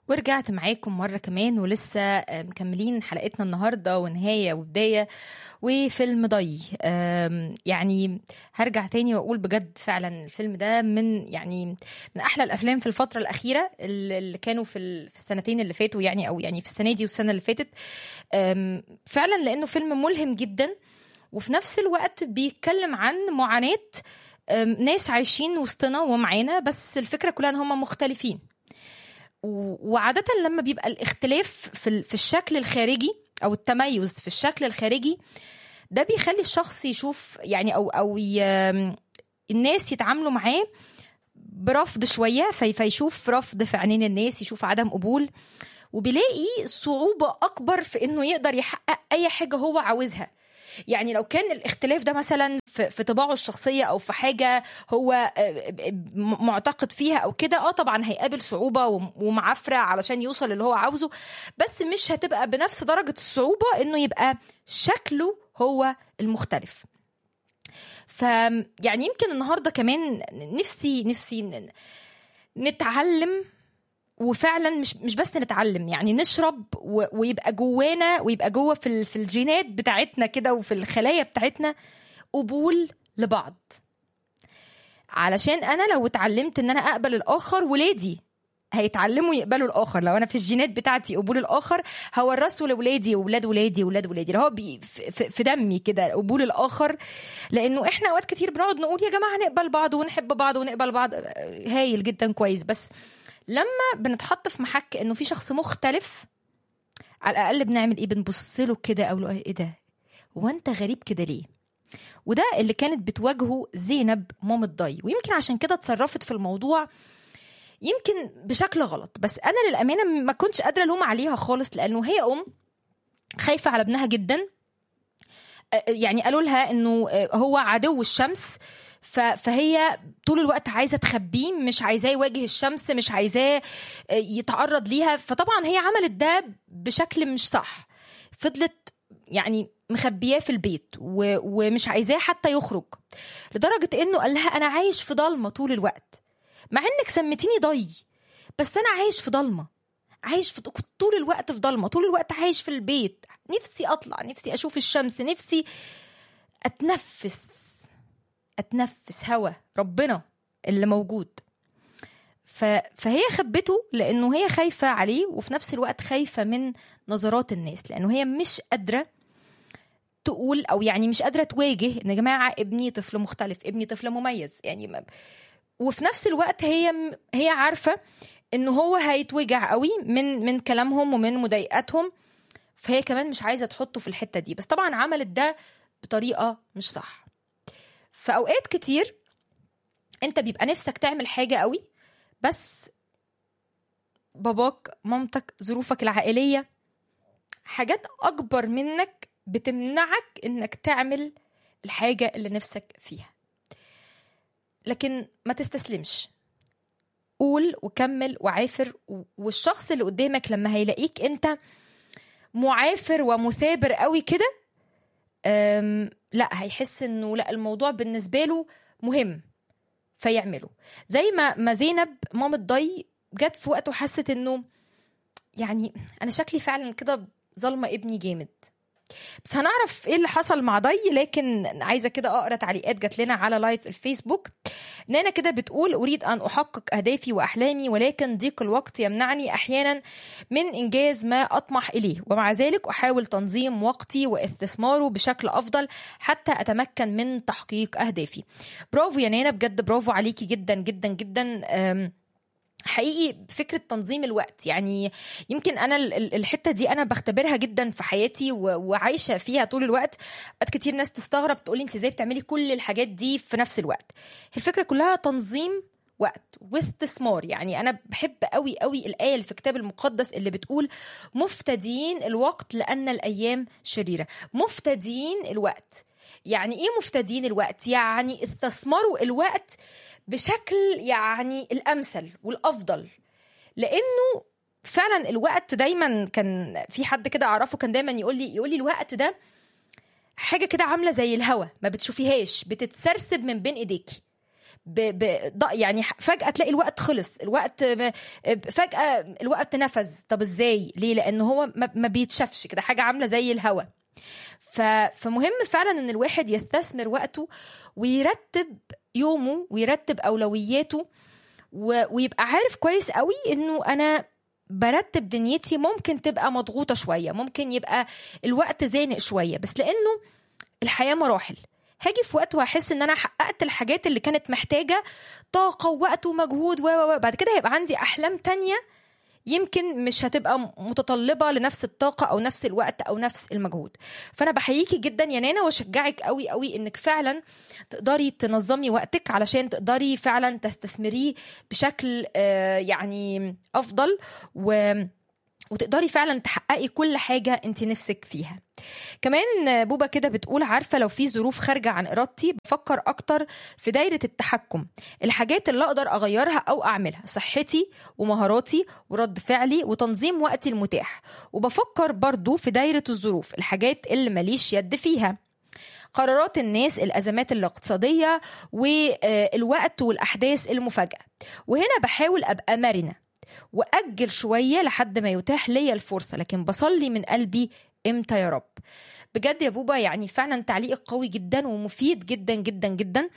ورجعت معاكم مرة كمان ولسه آه، مكملين حلقتنا النهاردة ونهاية وبداية وفيلم ضي آم، يعني هرجع تاني وأقول بجد فعلا الفيلم ده من يعني من أحلى الأفلام في الفترة الأخيرة اللي اللي كانوا في ال- في السنتين اللي فاتوا يعني أو يعني في السنة دي والسنة اللي فاتت آم، فعلا لأنه فيلم ملهم جدا وفي نفس الوقت بيتكلم عن معاناة آم، ناس عايشين وسطنا ومعانا بس الفكرة كلها ان هم مختلفين و- وعادة لما بيبقى الاختلاف في ال- في الشكل الخارجي او التميز في الشكل الخارجي ده بيخلي الشخص يشوف يعني او او ي... الناس يتعاملوا معاه برفض شويه في فيشوف رفض في عينين الناس يشوف عدم قبول وبيلاقي صعوبه اكبر في انه يقدر يحقق اي حاجه هو عاوزها يعني لو كان الاختلاف ده مثلا في, في طباعه الشخصيه او في حاجه هو آه، م- معتقد فيها او كده اه طبعا هيقابل صعوبه وم- ومعافره علشان يوصل اللي هو عاوزه بس مش هتبقى بنفس درجه الصعوبه انه يبقى شكله هو المختلف ف يعني يمكن النهارده كمان نفسي نفسي ن- نتعلم وفعلا مش مش بس نتعلم يعني نشرب و- ويبقى جوانا ويبقى جوه في ال- في الجينات بتاعتنا كده وفي الخلايا بتاعتنا قبول لبعض علشان انا لو اتعلمت ان انا اقبل الاخر ولادي هيتعلموا يقبلوا الاخر لو انا في الجينات بتاعتي قبول الاخر هورثه لاولادي واولاد ولادي واولاد ولادي اللي هو بي في, في- في دمي كده قبول الاخر لانه احنا اوقات كتير بنقعد نقول يا جماعه نقبل بعض ونحب بعض ونقبل بعض هايل جدا كويس بس لما بنتحط في محك انه في شخص مختلف على الاقل بنعمل ايه بنبص له كده او له ايه ده هو انت غريب كده ليه وده اللي كانت بتواجهه زينب مامة ضي ويمكن عشان كده اتصرفت في الموضوع يمكن بشكل غلط بس انا للامانه ما كنتش قادره الوم عليها خالص لانه هي ام خايفه على ابنها جدا آه، يعني قالوا لها انه آه، هو عدو الشمس ف- فهي طول الوقت عايزه تخبيه مش عايزاه يواجه الشمس مش عايزاه آه، يتعرض ليها فطبعا هي عملت ده بشكل مش صح فضلت يعني مخبياه في البيت و... ومش عايزاه حتى يخرج لدرجه انه قال لها انا عايش في ضلمه طول الوقت مع انك سميتيني ضي بس انا عايش في ضلمه عايش في كنت طول الوقت في ضلمه طول الوقت عايش في البيت نفسي اطلع نفسي اشوف الشمس نفسي اتنفس اتنفس هوا ربنا اللي موجود ف... فهي خبته لانه هي خايفه عليه وفي نفس الوقت خايفه من نظرات الناس لانه هي مش قادره تقول او يعني مش قادره تواجه ان يا جماعه ابني طفل مختلف ابني طفل مميز يعني ما... وفي نفس الوقت هي هي عارفه ان هو هيتوجع قوي من من كلامهم ومن مضايقاتهم فهي كمان مش عايزه تحطه في الحته دي بس طبعا عملت ده بطريقه مش صح في اوقات كتير انت بيبقى نفسك تعمل حاجه قوي بس باباك مامتك ظروفك العائليه حاجات اكبر منك بتمنعك انك تعمل الحاجه اللي نفسك فيها لكن ما تستسلمش قول وكمل وعافر و- والشخص اللي قدامك لما هيلاقيك انت معافر ومثابر قوي كده أم، لا هيحس انه لا الموضوع بالنسبه له مهم فيعمله زي ما ما زينب مامة ضي جت في وقت وحست انه يعني انا شكلي فعلا كده ظالمه ابني جامد بس هنعرف ايه اللي حصل مع ضي لكن عايزه كده اقرا تعليقات جات لنا على لايف الفيسبوك نانا كده بتقول اريد ان احقق اهدافي واحلامي ولكن ضيق الوقت يمنعني احيانا من انجاز ما اطمح اليه ومع ذلك احاول تنظيم وقتي واستثماره بشكل افضل حتى اتمكن من تحقيق اهدافي برافو يا نانا بجد برافو عليكي جدا جدا جدا أم حقيقي فكرة تنظيم الوقت يعني يمكن أنا ال- ال- الحتة دي أنا بختبرها جدا في حياتي و- وعايشة فيها طول الوقت أوقات كتير ناس تستغرب تقولي أنت إزاي بتعملي كل الحاجات دي في نفس الوقت الفكرة كلها تنظيم وقت واستثمار يعني أنا بحب قوي قوي الآية اللي في الكتاب المقدس اللي بتقول مفتدين الوقت لأن الأيام شريرة مفتدين الوقت يعني ايه مفتدين الوقت يعني استثمروا الوقت بشكل يعني الامثل والافضل لانه فعلا الوقت دايما كان في حد كده اعرفه كان دايما يقول لي يقول لي الوقت ده حاجه كده عامله زي الهوا ما بتشوفيهاش بتتسرسب من بين ايديكي ب... ب... ض- يعني ح- فجأة تلاقي الوقت خلص الوقت ب... ب- فجأة الوقت نفذ طب ازاي ليه لأن هو ما, ما بيتشافش كده حاجة عاملة زي الهوا ف... فمهم فعلا ان الواحد يستثمر وقته ويرتب يومه ويرتب اولوياته و... ويبقى عارف كويس قوي انه انا برتب دنيتي ممكن تبقى مضغوطة شوية ممكن يبقى الوقت زانق شوية بس لأنه الحياة مراحل هاجي في وقت وهحس ان انا حققت الحاجات اللي كانت محتاجة طاقة ووقت ومجهود و و- و. بعد كده هيبقى عندي احلام تانية يمكن مش هتبقى متطلبة لنفس الطاقة أو نفس الوقت أو نفس المجهود فأنا بحييكي جدا يا نانا وأشجعك قوي قوي إنك فعلا تقدري تنظمي وقتك علشان تقدري فعلا تستثمريه بشكل آه، يعني أفضل و وتقدري فعلا تحققي كل حاجة انت نفسك فيها كمان بوبا كده بتقول عارفة لو في ظروف خارجة عن إرادتي بفكر أكتر في دايرة التحكم الحاجات اللي أقدر أغيرها أو أعملها صحتي ومهاراتي ورد فعلي وتنظيم وقتي المتاح وبفكر برضو في دايرة الظروف الحاجات اللي ماليش يد فيها قرارات الناس الأزمات الاقتصادية والوقت والأحداث المفاجئة وهنا بحاول أبقى مرنة وأجل شوية لحد ما يتاح ليا الفرصة لكن بصلي من قلبي امتى يا رب بجد يا بوبا يعني فعلا تعليق قوي جدا ومفيد جدا جدا جدا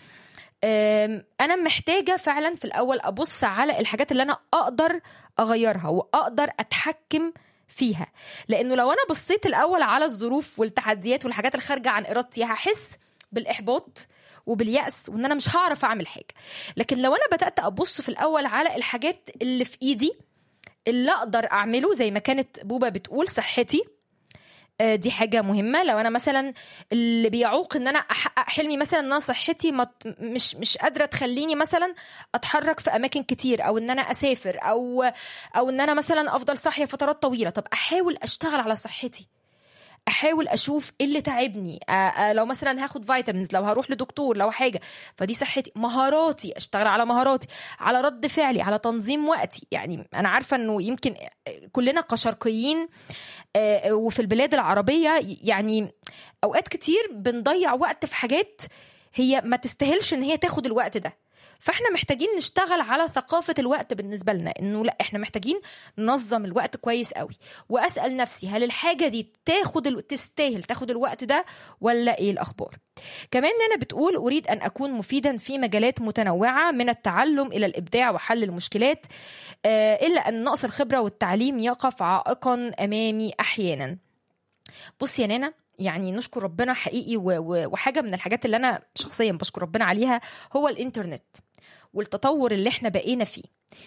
أم، انا محتاجه فعلا في الاول ابص على الحاجات اللي انا اقدر اغيرها واقدر اتحكم فيها لانه لو انا بصيت الاول على الظروف والتحديات والحاجات الخارجه عن ارادتي هحس بالاحباط وباليأس وان انا مش هعرف اعمل حاجه لكن لو انا بدات ابص في الاول على الحاجات اللي في ايدي اللي اقدر اعمله زي ما كانت بوبا بتقول صحتي آه، دي حاجة مهمة لو أنا مثلا اللي بيعوق إن أنا أحقق حلمي مثلا إن أنا صحتي ما ت- مش مش قادرة تخليني مثلا أتحرك في أماكن كتير أو إن أنا أسافر أو أو إن أنا مثلا أفضل صاحية فترات طويلة طب أحاول أشتغل على صحتي احاول اشوف ايه اللي تعبني آه آه لو مثلا هاخد فيتامينز لو هروح لدكتور لو حاجه فدي صحتي مهاراتي اشتغل على مهاراتي على رد فعلي على تنظيم وقتي يعني انا عارفه انه يمكن كلنا كشرقيين آه، وفي البلاد العربيه يعني اوقات كتير بنضيع وقت في حاجات هي ما تستاهلش ان هي تاخد الوقت ده فاحنا محتاجين نشتغل على ثقافة الوقت بالنسبة لنا انه لا احنا محتاجين ننظم الوقت كويس قوي واسأل نفسي هل الحاجة دي تاخد ال... تستاهل تاخد الوقت ده ولا ايه الاخبار كمان انا بتقول اريد ان اكون مفيدا في مجالات متنوعة من التعلم الى الابداع وحل المشكلات آه، الا ان نقص الخبرة والتعليم يقف عائقا امامي احيانا بصي يا نانا يعني نشكر ربنا حقيقي و- و- وحاجه من الحاجات اللي انا شخصيا بشكر ربنا عليها هو الانترنت والتطور اللي احنا بقينا فيه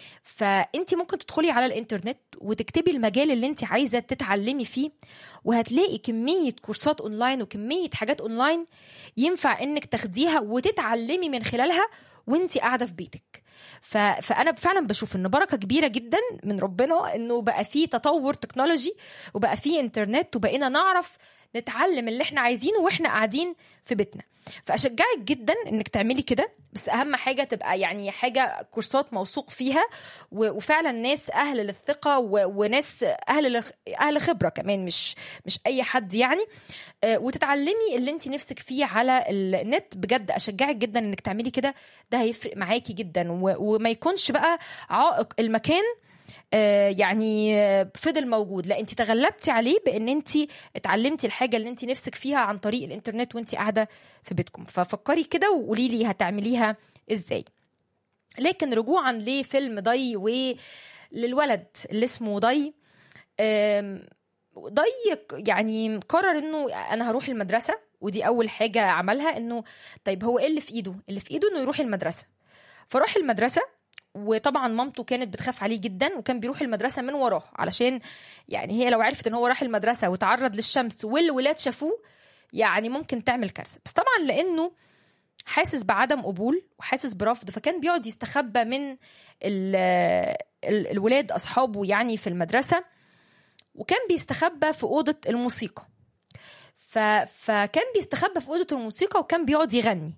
فانت ممكن تدخلي على الانترنت وتكتبي المجال اللي انت عايزه تتعلمي فيه وهتلاقي كميه كورسات اونلاين وكميه حاجات اونلاين ينفع انك تاخديها وتتعلمي من خلالها وانت قاعده في بيتك ف... فانا فعلا بشوف ان بركه كبيره جدا من ربنا انه بقى فيه تطور تكنولوجي وبقى فيه انترنت وبقينا نعرف نتعلم اللي احنا عايزينه واحنا قاعدين في بيتنا فاشجعك جدا انك تعملي كده بس اهم حاجه تبقى يعني حاجه كورسات موثوق فيها و- وفعلا ناس اهل للثقه و- وناس اهل لخ- اهل خبره كمان مش مش اي حد يعني آه، وتتعلمي اللي انت نفسك فيه على النت بجد اشجعك جدا انك تعملي كده ده هيفرق معاكي جدا و- وما يكونش بقى عائق المكان آه، يعني آه، فضل موجود لا انت تغلبتي عليه بان انت اتعلمتي الحاجه اللي انت نفسك فيها عن طريق الانترنت وانت قاعده في بيتكم ففكري كده وقولي لي هتعمليها ازاي لكن رجوعا لفيلم ضي وللولد اللي اسمه ضي آم، ضي يعني قرر انه انا هروح المدرسه ودي اول حاجه عملها انه طيب هو ايه اللي في ايده اللي في ايده انه يروح المدرسه فراح المدرسه وطبعا مامته كانت بتخاف عليه جدا وكان بيروح المدرسه من وراه علشان يعني هي لو عرفت ان هو راح المدرسه وتعرض للشمس والولاد شافوه يعني ممكن تعمل كارثه بس طبعا لانه حاسس بعدم قبول وحاسس برفض فكان بيقعد يستخبى من ال ال الولاد اصحابه يعني في المدرسه وكان بيستخبى في اوضه الموسيقى ف فكان بيستخبى في اوضه الموسيقى وكان بيقعد يغني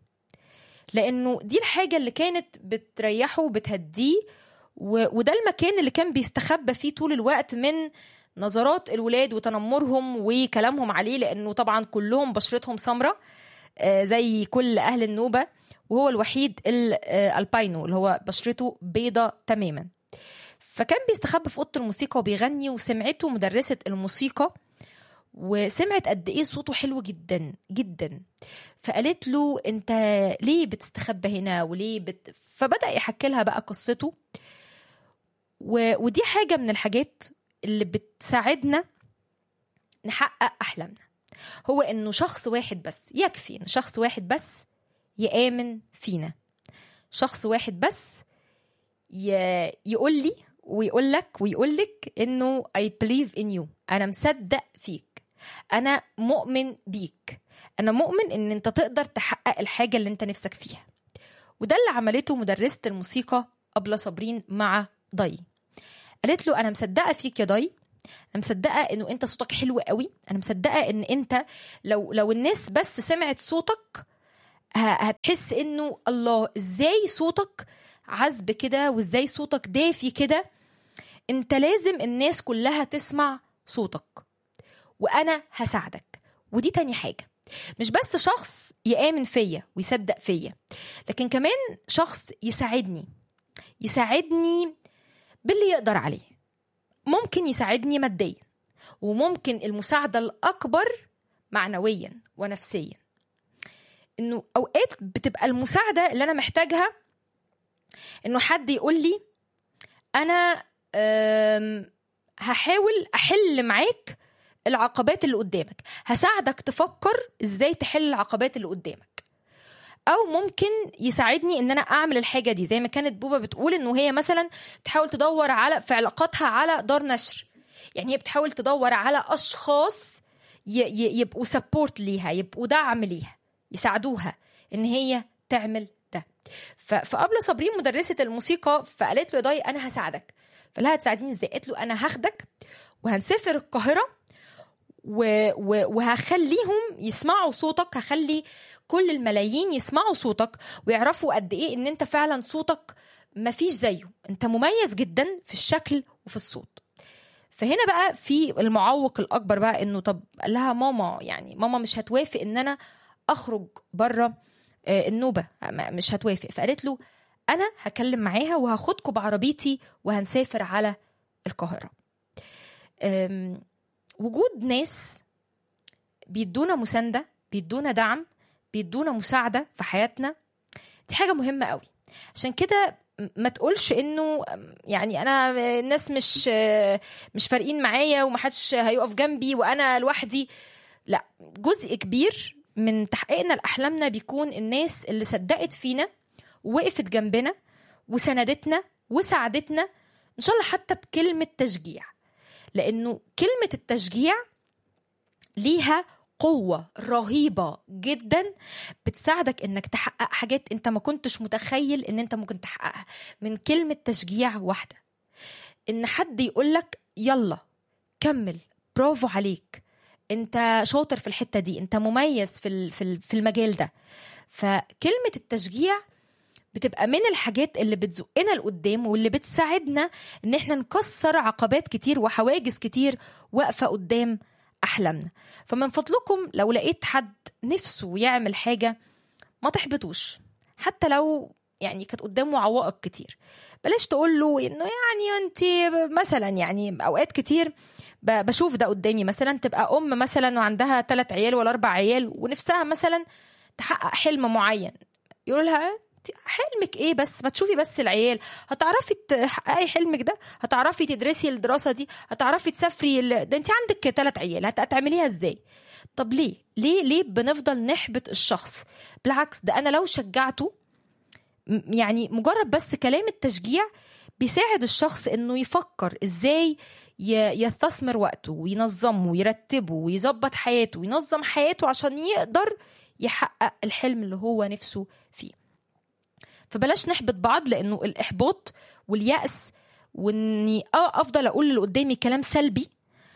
لانه دي الحاجه اللي كانت بتريحه وبتهديه و... وده المكان اللي كان بيستخبى فيه طول الوقت من نظرات الولاد وتنمرهم وكلامهم عليه لانه طبعا كلهم بشرتهم سمراء آه، زي كل اهل النوبه وهو الوحيد الالباينو اللي هو بشرته بيضة تماما فكان بيستخبى في اوضه الموسيقى وبيغني وسمعته مدرسه الموسيقى وسمعت قد ايه صوته حلو جدا جدا فقالت له انت ليه بتستخبى هنا وليه بت... فبدا يحكي لها بقى قصته و... ودي حاجه من الحاجات اللي بتساعدنا نحقق احلامنا هو انه شخص واحد بس يكفي ان شخص واحد بس يامن فينا شخص واحد بس ي... يقول لي ويقول لك ويقول لك انه I believe in you انا مصدق فيك انا مؤمن بيك انا مؤمن ان انت تقدر تحقق الحاجه اللي انت نفسك فيها وده اللي عملته مدرسه الموسيقى ابله صابرين مع ضي قالت له انا مصدقه فيك يا ضي انا مصدقه انه انت صوتك حلو قوي انا مصدقه ان انت لو لو الناس بس سمعت صوتك هتحس انه الله ازاي صوتك عذب كده وازاي صوتك دافي كده انت لازم الناس كلها تسمع صوتك وانا هساعدك ودي تاني حاجه مش بس شخص يامن فيا ويصدق فيا لكن كمان شخص يساعدني يساعدني باللي يقدر عليه ممكن يساعدني ماديا وممكن المساعده الاكبر معنويا ونفسيا انه اوقات بتبقى المساعده اللي انا محتاجها انه حد يقول لي انا هحاول احل معاك العقبات اللي قدامك هساعدك تفكر ازاي تحل العقبات اللي قدامك او ممكن يساعدني ان انا اعمل الحاجه دي زي ما كانت بوبا بتقول انه هي مثلا تحاول تدور على في علاقاتها على دار نشر يعني هي بتحاول تدور على اشخاص يبقوا سبورت ليها يبقوا دعم ليها يساعدوها ان هي تعمل ده فقبل صابرين مدرسه الموسيقى فقالت له ضاي انا هساعدك فلها هتساعديني ازاي قالت له انا هاخدك وهنسافر القاهره و... و... وهخليهم يسمعوا صوتك هخلي كل الملايين يسمعوا صوتك ويعرفوا قد ايه ان انت فعلا صوتك مفيش زيه انت مميز جدا في الشكل وفي الصوت فهنا بقى في المعوق الاكبر بقى انه طب قال لها ماما يعني ماما مش هتوافق ان انا اخرج بره النوبه مش هتوافق فقالت له انا هكلم معاها وهاخدكم بعربيتي وهنسافر على القاهره وجود ناس بيدونا مسانده بيدونا دعم بيدونا مساعده في حياتنا دي حاجه مهمه قوي عشان كده ما تقولش انه يعني انا الناس مش مش فارقين معايا ومحدش هيقف جنبي وانا لوحدي لا جزء كبير من تحقيقنا لاحلامنا بيكون الناس اللي صدقت فينا ووقفت جنبنا وسندتنا وساعدتنا ان شاء الله حتى بكلمه تشجيع لانه كلمه التشجيع ليها قوة رهيبة جدا بتساعدك انك تحقق حاجات انت ما كنتش متخيل ان انت ممكن تحققها من كلمة تشجيع واحدة ان حد يقولك يلا كمل برافو عليك انت شاطر في الحتة دي انت مميز في في المجال ده فكلمة التشجيع بتبقى من الحاجات اللي بتزقنا لقدام واللي بتساعدنا ان احنا نكسر عقبات كتير وحواجز كتير واقفة قدام احلامنا فمن فضلكم لو لقيت حد نفسه يعمل حاجه ما تحبطوش حتى لو يعني كانت قدامه عوائق كتير بلاش تقول له انه يعني انت مثلا يعني اوقات كتير بشوف ده قدامي مثلا تبقى ام مثلا وعندها ثلاث عيال ولا اربع عيال ونفسها مثلا تحقق حلم معين يقول لها حلمك ايه بس ما تشوفي بس العيال هتعرفي تحققي حلمك ده هتعرفي تدرسي الدراسه دي هتعرفي تسافري ال... ده انت عندك ثلاث عيال هتعمليها ازاي طب ليه ليه ليه بنفضل نحبط الشخص بالعكس ده انا لو شجعته يعني مجرد بس كلام التشجيع بيساعد الشخص انه يفكر ازاي يستثمر وقته وينظمه ويرتبه ويظبط حياته وينظم حياته عشان يقدر يحقق الحلم اللي هو نفسه فيه فبلاش نحبط بعض لانه الاحباط واليأس واني افضل اقول اللي قدامي كلام سلبي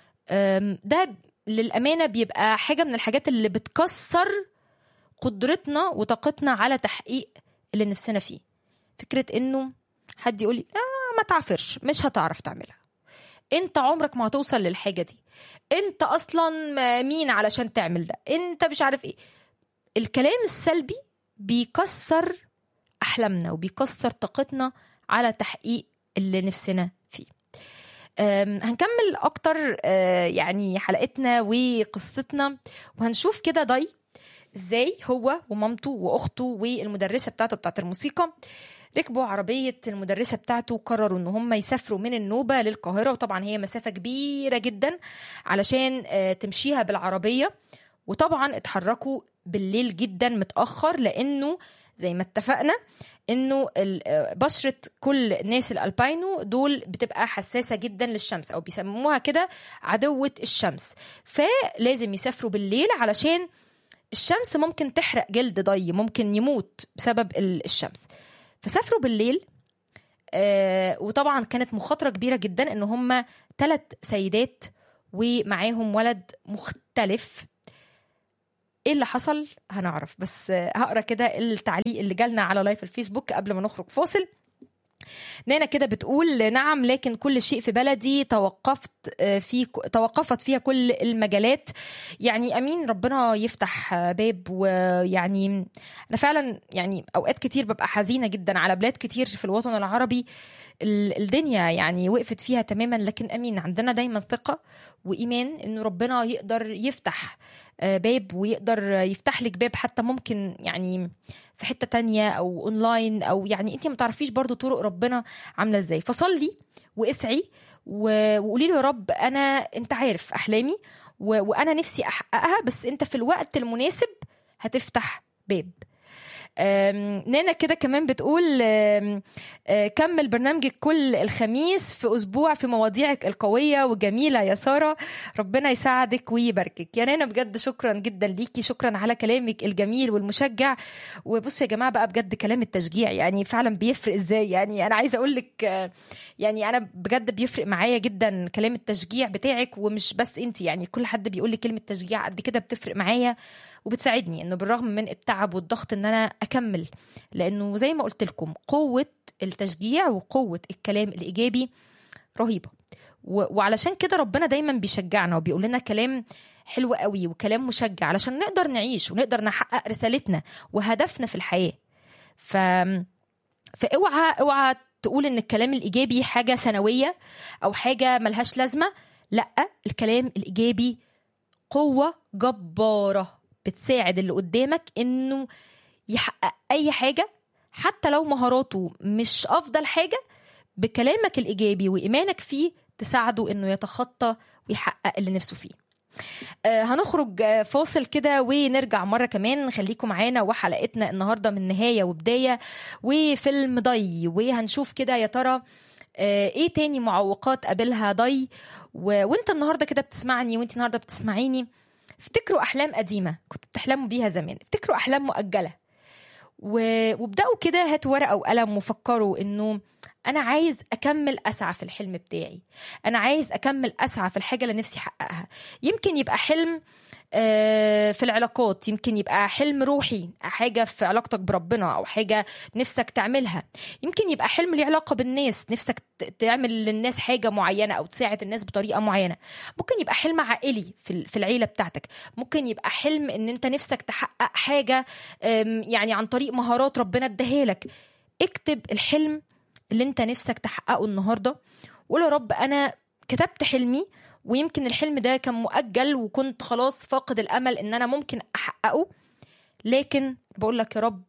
ده للامانه بيبقى حاجه من الحاجات اللي بتكسر قدرتنا وطاقتنا على تحقيق اللي نفسنا فيه فكره انه حد يقول لي آه ما تعافرش مش هتعرف تعملها انت عمرك ما هتوصل للحاجه دي انت اصلا مين علشان تعمل ده انت مش عارف ايه الكلام السلبي بيكسر احلامنا وبيكسر طاقتنا على تحقيق اللي نفسنا فيه أم، هنكمل اكتر آه، يعني حلقتنا وقصتنا وهنشوف كده ضي ازاي هو ومامته واخته والمدرسه بتاعته بتاعت الموسيقى ركبوا عربية المدرسة بتاعته وقرروا ان هم يسافروا من النوبة للقاهرة وطبعا هي مسافة كبيرة جدا علشان آه، تمشيها بالعربية وطبعا اتحركوا بالليل جدا متأخر لانه زي ما اتفقنا انه ال- آه، بشرة كل الناس الالباينو دول بتبقى حساسة جدا للشمس او بيسموها كده عدوة الشمس فلازم يسافروا بالليل علشان الشمس ممكن تحرق جلد ضي ممكن يموت بسبب ال- الشمس فسافروا بالليل آه وطبعا كانت مخاطرة كبيرة جدا ان هم ثلاث سيدات ومعاهم ولد مختلف ايه اللي حصل هنعرف بس آه، هقرا كده التعليق اللي جالنا على لايف الفيسبوك قبل ما نخرج فاصل نانا كده بتقول نعم لكن كل شيء في بلدي توقفت آه، في توقفت فيها كل المجالات يعني امين ربنا يفتح آه، باب ويعني انا فعلا يعني اوقات كتير ببقى حزينه جدا على بلاد كتير في الوطن العربي ال- الدنيا يعني وقفت فيها تماما لكن امين عندنا دايما ثقه وايمان انه ربنا يقدر يفتح آه، باب ويقدر يفتح لك باب حتى ممكن يعني في حته تانية او اونلاين او يعني انت ما تعرفيش برضو طرق ربنا عامله ازاي فصلي واسعي و- وقولي له يا رب انا انت عارف احلامي و... وانا نفسي احققها بس انت في الوقت المناسب هتفتح باب أم، نانا كده كمان بتقول أم، أه، كمل برنامجك كل الخميس في اسبوع في مواضيعك القويه وجميله يا ساره ربنا يساعدك ويباركك يا نانا بجد شكرا جدا ليكي شكرا على كلامك الجميل والمشجع وبصوا يا جماعه بقى بجد كلام التشجيع يعني فعلا بيفرق ازاي يعني انا عايزه اقول لك آه، يعني انا بجد بيفرق معايا جدا كلام التشجيع بتاعك ومش بس انت يعني كل حد بيقول لي كلمه تشجيع قد كده بتفرق معايا وبتساعدني انه بالرغم من التعب والضغط ان انا اكمل لانه زي ما قلت لكم قوه التشجيع وقوه الكلام الايجابي رهيبه و- وعلشان كده ربنا دايما بيشجعنا وبيقول لنا كلام حلو قوي وكلام مشجع علشان نقدر نعيش ونقدر نحقق رسالتنا وهدفنا في الحياه ف فاوعى اوعى تقول ان الكلام الايجابي حاجه سنويه او حاجه ملهاش لازمه لا الكلام الايجابي قوه جباره بتساعد اللي قدامك انه يحقق اي حاجه حتى لو مهاراته مش افضل حاجه بكلامك الايجابي وايمانك فيه تساعده انه يتخطى ويحقق اللي نفسه فيه آه، هنخرج آه، فاصل كده ونرجع مرة كمان خليكم معانا وحلقتنا النهاردة من نهاية وبداية وفيلم ضي وهنشوف كده يا ترى آه، ايه تاني معوقات قابلها ضي و... وانت النهارده كده بتسمعني وانت النهارده بتسمعيني افتكروا احلام قديمه كنتوا بتحلموا بيها زمان افتكروا احلام مؤجله و... وابداوا كده هاتوا ورقه وقلم وفكروا انه انا عايز اكمل اسعى في الحلم بتاعي انا عايز اكمل اسعى في الحاجه اللي نفسي احققها يمكن يبقى حلم آه، في العلاقات يمكن يبقى حلم روحي حاجة في علاقتك بربنا أو حاجة نفسك تعملها يمكن يبقى حلم ليه علاقة بالناس نفسك ت- تعمل للناس حاجة معينة أو تساعد الناس بطريقة معينة ممكن يبقى حلم عائلي في ال- في العيلة بتاعتك ممكن يبقى حلم إن أنت نفسك تحقق حاجة آم، يعني عن طريق مهارات ربنا اداها لك اكتب الحلم اللي انت نفسك تحققه النهارده وقول يا رب انا كتبت حلمي ويمكن الحلم ده كان مؤجل وكنت خلاص فاقد الامل ان انا ممكن احققه لكن بقول لك يا رب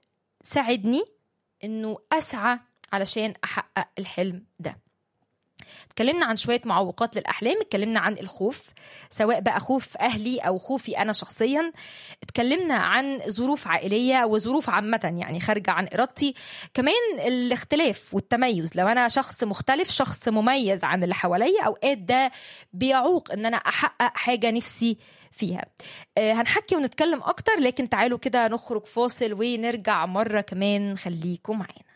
ساعدني انه اسعى علشان احقق الحلم ده اتكلمنا عن شويه معوقات للاحلام اتكلمنا عن الخوف سواء بقى خوف اهلي او خوفي انا شخصيا اتكلمنا عن ظروف عائليه وظروف عامه يعني خارجه عن ارادتي كمان الاختلاف والتميز لو انا شخص مختلف شخص مميز عن اللي حواليا اوقات ده بيعوق ان انا احقق حاجه نفسي فيها آه، هنحكي ونتكلم اكتر لكن تعالوا كده نخرج فاصل ونرجع مره كمان خليكم معانا